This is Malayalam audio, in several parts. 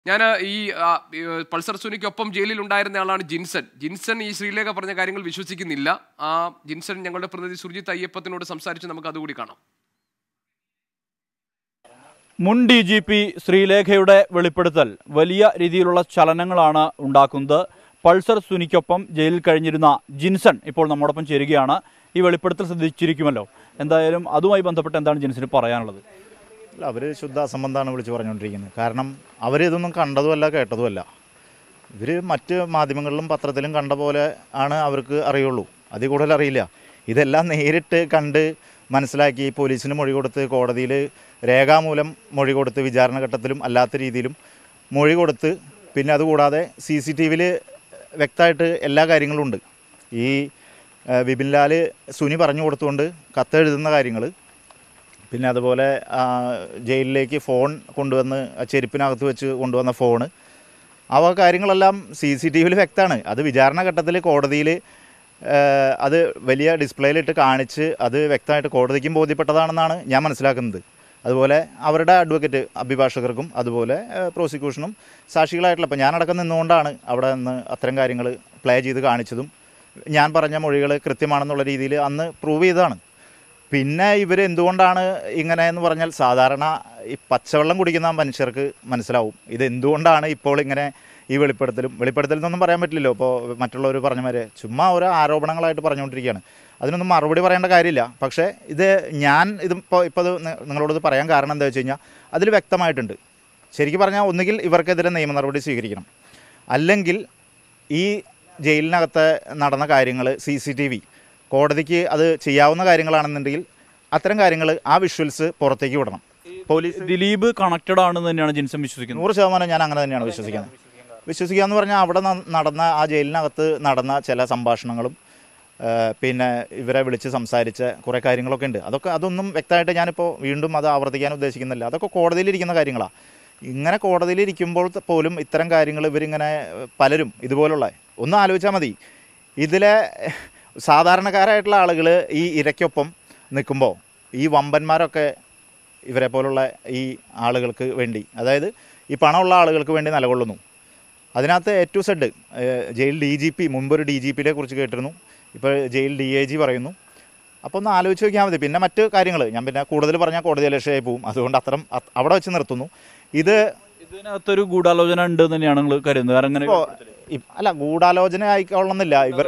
ഞാൻ ഈ ആ, ഈ, പൾസർ സുനിക്കൊപ്പം ജയിലിൽ ഉണ്ടായിരുന്ന ആളാണ് ജിൻസൺ ജിൻസൺ ഈ ശ്രീലേഖ പറഞ്ഞ കാര്യങ്ങൾ വിശ്വസിക്കുന്നില്ല ആ ജിൻസൺ ഞങ്ങളുടെ പ്രതിനിധി സുർജിത്ത് അയ്യപ്പത്തിനോട് സംസാരിച്ച് നമുക്ക് അതുകൂടി കാണാം മുൻ ഡി ജി പി ശ്രീലേഖയുടെ വെളിപ്പെടുത്തൽ വലിയ രീതിയിലുള്ള ചലനങ്ങളാണ് ഉണ്ടാക്കുന്നത് പൾസർ സുനിക്കൊപ്പം ജയിലിൽ കഴിഞ്ഞിരുന്ന ജിൻസൺ ഇപ്പോൾ നമ്മോടൊപ്പം ചേരുകയാണ് ഈ വെളിപ്പെടുത്തൽ ശ്രദ്ധിച്ചിരിക്കുമല്ലോ എന്തായാലും അതുമായി ബന്ധപ്പെട്ട് എന്താണ് ജിൻസന് പറയാനുള്ളത് അല്ല അവർ ശുദ്ധ അസംബന്ധമാണ് വിളിച്ച് പറഞ്ഞുകൊണ്ടിരിക്കുന്നത് കാരണം അവരിതൊന്നും കണ്ടതുമല്ല കേട്ടതുമല്ല ഇവർ മറ്റ് മാധ്യമങ്ങളിലും പത്രത്തിലും കണ്ട പോലെ ആണ് അവർക്ക് അറിയുള്ളൂ അതിൽ കൂടുതൽ അറിയില്ല ഇതെല്ലാം നേരിട്ട് കണ്ട് മനസ്സിലാക്കി പോലീസിന് മൊഴി കൊടുത്ത് കോടതിയിൽ രേഖാമൂലം മൊഴി കൊടുത്ത് വിചാരണ ഘട്ടത്തിലും അല്ലാത്ത രീതിയിലും മൊഴി കൊടുത്ത് പിന്നെ അതുകൂടാതെ സി സി ടി വിയിൽ വ്യക്തമായിട്ട് എല്ലാ കാര്യങ്ങളും ഉണ്ട് ഈ ആ, വിപിൻ ലാൽ സുനി പറഞ്ഞു കൊടുത്തുകൊണ്ട് കത്തെഴുതുന്ന കാര്യങ്ങൾ പിന്നെ അതുപോലെ ആ, ജയിലിലേക്ക് ഫോൺ കൊണ്ടുവന്ന് ആ ചെരുപ്പിനകത്ത് വെച്ച് കൊണ്ടുവന്ന ഫോണ് അവ കാര്യങ്ങളെല്ലാം സി സി ടി വിയിൽ വ്യക്തമാണ് അത് വിചാരണ ഘട്ടത്തിൽ കോടതിയിൽ അത് വലിയ ഡിസ്പ്ലേയിലിട്ട് കാണിച്ച് അത് വ്യക്തമായിട്ട് കോടതിക്കും ബോധ്യപ്പെട്ടതാണെന്നാണ് ഞാൻ മനസ്സിലാക്കുന്നത് അതുപോലെ അവരുടെ അഡ്വക്കേറ്റ് അഭിഭാഷകർക്കും അതുപോലെ ഏഹ്, പ്രോസിക്യൂഷനും സാക്ഷികളായിട്ടുള്ള ഇപ്പോൾ ഞാനടക്കം നിന്നുകൊണ്ടാണ് അവിടെ നിന്ന് അത്തരം കാര്യങ്ങൾ പ്ലേ ചെയ്ത് കാണിച്ചതും ഞാൻ പറഞ്ഞ മൊഴികൾ കൃത്യമാണെന്നുള്ള രീതിയിൽ അന്ന് പ്രൂവ് ചെയ്തതാണ് പിന്നെ ഇവർ എന്തുകൊണ്ടാണ് ഇങ്ങനെ എന്ന് പറഞ്ഞാൽ സാധാരണ ഈ പച്ചവെള്ളം കുടിക്കുന്ന മനുഷ്യർക്ക് മനസ്സിലാവും ഇത് എന്തുകൊണ്ടാണ് ഇപ്പോൾ ഇങ്ങനെ ഈ വെളിപ്പെടുത്തലും വെളിപ്പെടുത്തൽ എന്നൊന്നും പറയാൻ പറ്റില്ലല്ലോ ഇപ്പോൾ മറ്റുള്ളവർ പറഞ്ഞ മാതിരി ചുമ്മാ ഓരോ ആരോപണങ്ങളായിട്ട് പറഞ്ഞുകൊണ്ടിരിക്കുകയാണ് അതിനൊന്നും മറുപടി പറയേണ്ട കാര്യമില്ല പക്ഷേ ഇത് ഞാൻ ഇതിപ്പോൾ ഇപ്പോൾ ഇത് നി- നിങ്ങളോട് ഇത് പറയാൻ കാരണം എന്താ വെച്ച് കഴിഞ്ഞാൽ അതിൽ വ്യക്തമായിട്ടുണ്ട് ശരിക്കും പറഞ്ഞാൽ ഒന്നുകിൽ ഇവർക്കെതിരെ നിയമ നടപടി സ്വീകരിക്കണം അല്ലെങ്കിൽ ഈ ജയിലിനകത്ത് നടന്ന കാര്യങ്ങൾ സി സി ടി വി കോടതിക്ക് അത് ചെയ്യാവുന്ന കാര്യങ്ങളാണെന്നുണ്ടെങ്കിൽ അത്തരം കാര്യങ്ങൾ ആ വിഷ്വൽസ് പുറത്തേക്ക് വിടണം പോലീസ് ദിലീപ് കണക്റ്റഡ് ആണെന്ന് തന്നെയാണ് ജിൻസൺ വിശ്വസിക്കുന്നത് നൂറ് ശതമാനം ഞാൻ അങ്ങനെ തന്നെയാണ് വിശ്വസിക്കുന്നത് വിശ്വസിക്കുക എന്ന് പറഞ്ഞാൽ അവിടെ ന- നടന്ന ആ ജയിലിനകത്ത് നടന്ന ചില സംഭാഷണങ്ങളും ആ, പിന്നെ ഇവരെ വിളിച്ച് സംസാരിച്ച കുറേ കാര്യങ്ങളൊക്കെ ഉണ്ട് അതൊക്കെ അതൊന്നും വ്യക്തമായിട്ട് ഞാനിപ്പോൾ വീണ്ടും അത് ആവർത്തിക്കാൻ ഉദ്ദേശിക്കുന്നില്ല അതൊക്കെ കോടതിയിലിരിക്കുന്ന കാര്യങ്ങളാണ് ഇങ്ങനെ കോടതിയിലിരിക്കുമ്പോൾ ത- പോലും ഇത്തരം കാര്യങ്ങൾ ഇവരിങ്ങനെ ഏഹ്, പലരും ഇതുപോലുള്ള ഒന്ന് ആലോചിച്ചാൽ മതി ഇതിലെ സാധാരണക്കാരായിട്ടുള്ള ആളുകൾ ഈ ഇരയ്ക്കൊപ്പം നിൽക്കുമ്പോൾ ഈ വമ്പന്മാരൊക്കെ ഇവരെ പോലുള്ള ഈ ആളുകൾക്ക് വേണ്ടി അതായത് ഈ പണമുള്ള ആളുകൾക്ക് വേണ്ടി നിലകൊള്ളുന്നു അതിനകത്ത് A to Z jail D G P മുമ്പൊരു ഡി ജി പിയെ കുറിച്ച് കേട്ടിരുന്നു ഇപ്പോൾ ജയിൽ ഡി എ ജി പറയുന്നു അപ്പോൾ ഒന്ന് ആലോചിച്ച് നോക്കിയാൽ മതി പിന്നെ മറ്റ് കാര്യങ്ങൾ ഞാൻ പിന്നെ കൂടുതൽ പറഞ്ഞാൽ കോടതി അലക്ഷ്യമായി പോകും അതുകൊണ്ട് അത്തരം അത് അവിടെ വെച്ച് നിർത്തുന്നു ഇത് ഇതിനകത്തൊരു ഗൂഢാലോചന ഉണ്ട് എന്ന് തന്നെയാണ് നിങ്ങൾ കരുതുന്നത് കാരണം അങ്ങനെ ഇപ്പോൾ അല്ല ഗൂഢാലോചന ആയിക്കൊള്ളുന്നില്ല ഇവർ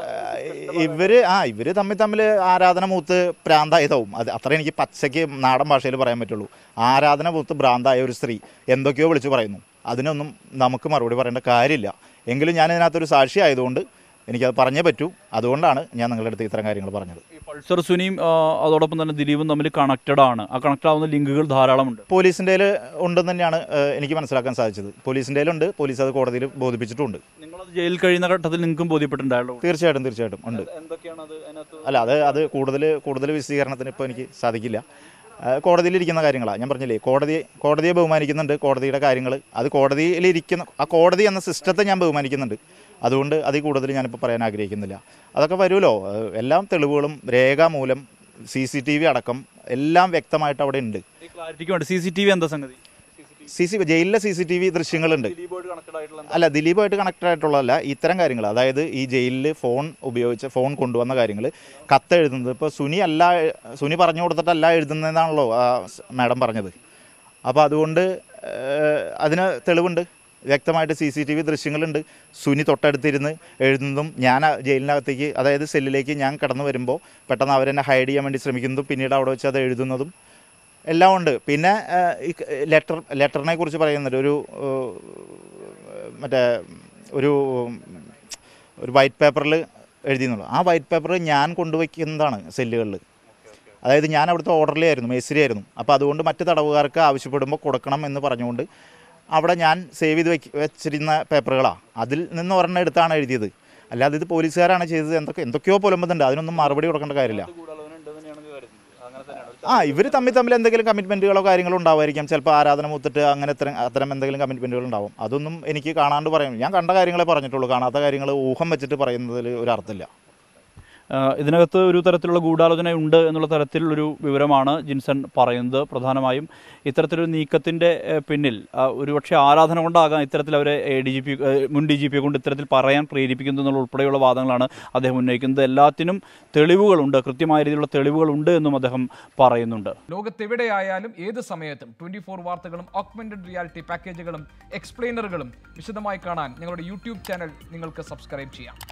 ഇവര് ആ ഇവര് തമ്മിൽ തമ്മിൽ ആരാധന മൂത്ത് പ്രാന്തായതാവും അത് അത്ര എനിക്ക് പച്ചയ്ക്ക് നാടൻ ഭാഷയിൽ പറയാൻ പറ്റുള്ളൂ ആരാധന മൂത്ത് ഭ്രാന്തായ ഒരു സ്ത്രീ എന്തൊക്കെയോ വിളിച്ച് പറയുന്നു അതിനൊന്നും നമുക്ക് മറുപടി പറയേണ്ട കാര്യമില്ല എങ്കിലും ഞാൻ ഇതിനകത്തൊരു സാക്ഷി ആയതുകൊണ്ട് എനിക്കത് പറഞ്ഞേ പറ്റൂ അതുകൊണ്ടാണ് ഞാൻ നിങ്ങളുടെ അടുത്ത് ഇത്തരം കാര്യങ്ങൾ പറഞ്ഞത് ഈ പൾസർ സുനിയും ആ, അതോടൊപ്പം തന്നെ ദിലീപും തമ്മിൽ കണക്റ്റഡ് ആണ് ആ കണക്ട് ആവുന്ന ലിങ്കുകൾ ധാരാളമുണ്ട് പോലീസിൻ്റെ ഉണ്ടെന്ന് തന്നെയാണ് ഏഹ്, എനിക്ക് മനസ്സിലാക്കാൻ സാധിച്ചത് പോലീസിൻ്റെ ഉണ്ട് പോലീസ് അത് കോടതിയിൽ ബോധിപ്പിച്ചിട്ടുണ്ട് നിങ്ങളത് ജയിലിൽ കഴിയുന്ന ഘട്ടത്തിൽ നിങ്ങൾക്കും ബോധ്യപ്പെട്ടിട്ടുണ്ടായല്ലോ തീർച്ചയായിട്ടും തീർച്ചയായിട്ടും ഉണ്ട് എന്തൊക്കെയാണ് അത് അതിനകത്ത് അല്ല അത് അത് കൂടുതൽ കൂടുതൽ വിശദീകരണത്തിന് ഇപ്പോൾ എനിക്ക് സാധിക്കില്ല ആ, കോടതിയിലിരിക്കുന്ന കാര്യങ്ങളാണ് ഞാൻ പറഞ്ഞില്ലേ കോടതി കോടതിയെ ബഹുമാനിക്കുന്നുണ്ട് കോടതിയുടെ കാര്യങ്ങൾ അത് കോടതിയിലിരിക്കുന്ന ആ കോടതി എന്ന സിസ്റ്റത്തെ ഞാൻ ബഹുമാനിക്കുന്നുണ്ട് അതുകൊണ്ട് അതിൽ കൂടുതൽ ഞാനിപ്പോൾ പറയാൻ ആഗ്രഹിക്കുന്നില്ല അതൊക്കെ വരുമല്ലോ ആ, എല്ലാം തെളിവുകളും രേഖാമൂലം സി സി ടി വി അടക്കം എല്ലാം വ്യക്തമായിട്ട് അവിടെ ഉണ്ട് ഈ ക്ലാരിറ്റിക്ക് വേണ്ടി സി സി ടി വി എന്താ സംഗതി സി സി ജയിലിലെ സി സി ടി വി ദൃശ്യങ്ങളുണ്ട് ദിലീപുമായിട്ട് കണക്റ്റഡ് ആയിട്ടുള്ള അല്ല ദിലീപുമായിട്ട് കണക്റ്റഡ് ആയിട്ടുള്ളതല്ല ഇത്തരം കാര്യങ്ങൾ അതായത് ഈ ജയിലിൽ ഫോൺ ഉപയോഗിച്ച് ഫോൺ കൊണ്ടുവന്ന കാര്യങ്ങൾ കത്തെഴുതുന്നത് ഇപ്പോൾ സുനി അല്ല സുനി പറഞ്ഞു കൊടുത്തിട്ടല്ല എഴുതുന്നതെന്നാണല്ലോ ആ സ് മാഡം പറഞ്ഞത് അപ്പോൾ അതുകൊണ്ട് ഏഹ്, അതിന് തെളിവുണ്ട് വ്യക്തമായിട്ട് സി സി ടി വി ദൃശ്യങ്ങളുണ്ട് സുനി തൊട്ടടുത്തിരുന്ന് എഴുതുന്നതും ഞാൻ ആ ജയിലിനകത്തേക്ക് അതായത് സെല്ലിലേക്ക് ഞാൻ കടന്നു വരുമ്പോൾ പെട്ടെന്ന് അവരെന്നെ ഹൈഡ് ചെയ്യാൻ വേണ്ടി ശ്രമിക്കുന്നതും പിന്നീട് അവിടെ വെച്ച് അത് എഴുതുന്നതും എല്ലാം ഉണ്ട് പിന്നെ ഏഹ്, ഈ ലെറ്റർ ലെറ്ററിനെ കുറിച്ച് പറയുന്നുണ്ട് ഒരു ഏഹ്, മറ്റേ ഒരു ഒരു വൈറ്റ് പേപ്പറിൽ എഴുതിയെന്നുള്ളൂ ആ വൈറ്റ് പേപ്പർ ഞാൻ കൊണ്ടുവയ്ക്കുന്നതാണ് സെല്ലുകളിൽ അതായത് ഞാൻ അവിടുത്തെ ഓർഡറിലായിരുന്നു മേസ്തിരിയായിരുന്നു അപ്പോൾ അതുകൊണ്ട് മറ്റ് തടവുകാർക്ക് ആവശ്യപ്പെടുമ്പോൾ കൊടുക്കണം എന്ന് പറഞ്ഞുകൊണ്ട് അവിടെ ഞാൻ സേവ് ചെയ്ത് വെക്ക് വെച്ചിരുന്ന പേപ്പറുകളാണ് അതിൽ നിന്ന് ഒരെണ്ണം എടുത്താണ് എഴുതിയത് അല്ലാതെ ഇത് പോലീസുകാരാണ് ചെയ്തത് എന്തൊക്കെ എന്തൊക്കെയോ പുലമ്പുന്നുണ്ട് അതിനൊന്നും മറുപടി കൊടുക്കേണ്ട കാര്യമില്ല ആ ഇവർ തമ്മിൽ തമ്മിൽ എന്തെങ്കിലും കമ്മിറ്റ്മെൻറ്റുകളോ കാര്യങ്ങളോ ഉണ്ടാവുമായിരിക്കാം ചിലപ്പോൾ ആരാധന മൂത്തിട്ട് അങ്ങനെ അത്തരം അത്തരം എന്തെങ്കിലും കമ്മിറ്റ്മെൻറ്റുകൾ ഉണ്ടാവും അതൊന്നും എനിക്ക് കാണാണ്ട് പറയാം ഞാൻ കണ്ട കാര്യങ്ങളെ പറഞ്ഞിട്ടുള്ളൂ കാണാത്ത കാര്യങ്ങൾ ഊഹം വെച്ചിട്ട് പറയുന്നതിൽ ഒരു അർത്ഥമില്ല ആ, ഇതിനകത്ത് ഒരു തരത്തിലുള്ള ഗൂഢാലോചന ഉണ്ട് എന്നുള്ള തരത്തിലൊരു വിവരമാണ് ജിൻസൺ പറയുന്നത് പ്രധാനമായും ഇത്തരത്തിലൊരു നീക്കത്തിൻ്റെ ഏഹ്, പിന്നിൽ ആ, ഒരുപക്ഷെ ആരാധന കൊണ്ടാകാം ഇത്തരത്തിൽ അവരെ ഡി ജി പി മുൻ ഡി ജി പിയെ കൊണ്ട് ഇത്തരത്തിൽ പറയാൻ പ്രേരിപ്പിക്കുന്നു എന്നുള്ള ഉൾപ്പെടെയുള്ള വാദങ്ങളാണ് അദ്ദേഹം ഉന്നയിക്കുന്നത് എല്ലാത്തിനും തെളിവുകളുണ്ട് കൃത്യമായ രീതിയിലുള്ള തെളിവുകളുണ്ട് എന്നും അദ്ദേഹം പറയുന്നുണ്ട് ലോകത്തെവിടെയായാലും ഏത് സമയത്തും ട്വന്റി ഫോർ വാർത്തകളും ഓഗ്മെന്റഡ് റിയാലിറ്റി പാക്കേജുകളും എക്സ്പ്ലെയിനറുകളും വിശദമായി കാണാൻ ഞങ്ങളുടെ യൂട്യൂബ് ചാനൽ നിങ്ങൾക്ക് സബ്സ്ക്രൈബ് ചെയ്യാം